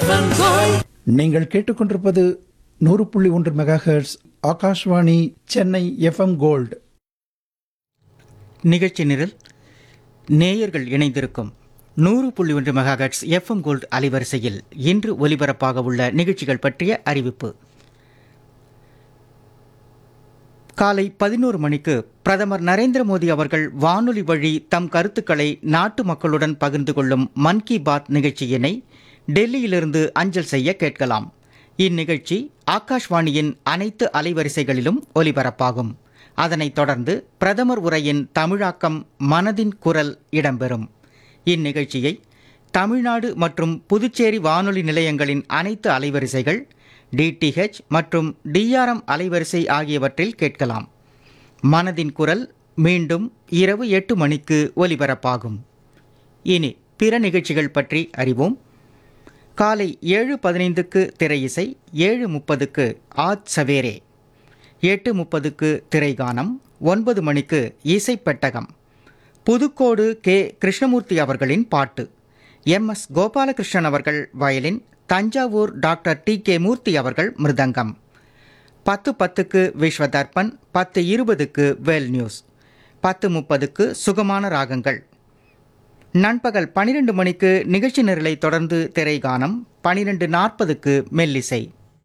FM gold நீங்கள் கேட்டுக்கொண்டிருப்பது நூறு புள்ளி ஒன்று mega hertz Akashvani Chennai FM gold நிகழ்ச்சி நிரல் நேயர்கள் இணைந்திருக்கும் நூறு புள்ளி ஒன்று மெகாஹெட்ஸ் எஃப்எம் கோல்டு அலைவரிசையில் இன்று ஒலிபரப்பாக உள்ள நிகழ்ச்சிகள் பற்றிய அறிவிப்பு காலை பதினோரு மணிக்கு பிரதமர் நரேந்திர மோடி அவர்கள் வானொலி வழி தம் கருத்துக்களை நாட்டு மக்களுடன் பகிர்ந்து கொள்ளும் மன் கி பாத் நிகழ்ச்சியினை டெல்லியிலிருந்து அஞ்சல் செய்ய கேட்கலாம் இந்நிகழ்ச்சி ஆகாஷ்வாணியின் அனைத்து அலைவரிசைகளிலும் ஒலிபரப்பாகும் அதனைத் தொடர்ந்து பிரதமர் உரையின் தமிழாக்கம் மனதின் குரல் இடம்பெறும் இந்நிகழ்ச்சியை தமிழ்நாடு மற்றும் புதுச்சேரி வானொலி நிலையங்களின் அனைத்து அலைவரிசைகள் டிடிஹெச் மற்றும் டிஆர்எம் அலைவரிசை ஆகியவற்றில் கேட்கலாம் மனதின் குரல் மீண்டும் இரவு எட்டு மணிக்கு ஒலிபரப்பாகும் இனி பிற நிகழ்ச்சிகள் பற்றி அறிவோம் காலை ஏழு பதினைந்துக்கு திரையிசை ஏழு முப்பதுக்கு ஆத் சவேரே எட்டு முப்பதுக்கு திரைகானம் ஒன்பது மணிக்கு இசைப்பெட்டகம் புதுக்கோடு கே கிருஷ்ணமூர்த்தி அவர்களின் பாட்டு எம் எஸ் கோபாலகிருஷ்ணன் அவர்கள் violin Thanjavur doctor T K Murthy அவர்கள் மிருதங்கம் பத்து பத்துக்கு விஸ்வ தர்ப்பன் பத்து இருபதுக்கு வேல் நியூஸ் பத்து முப்பதுக்கு சுகமான ராகங்கள் நண்பகல் பனிரெண்டு மணிக்கு நிகழ்ச்சி நிரலை தொடர்ந்து திரைகானம் பனிரெண்டு நாற்பதுக்கு மெல்லிசை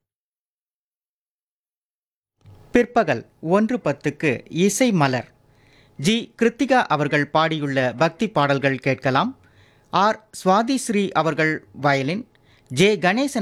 பிற்பகல் ஒன்று பத்துக்கு இசை மலர் ஜி கிருத்திகா அவர்கள் பாடியுள்ள பக்தி பாடல்கள் கேட்கலாம் ஆர் சுவாதிஸ்ரீ அவர்கள் வயலின் ஜே கணேசன்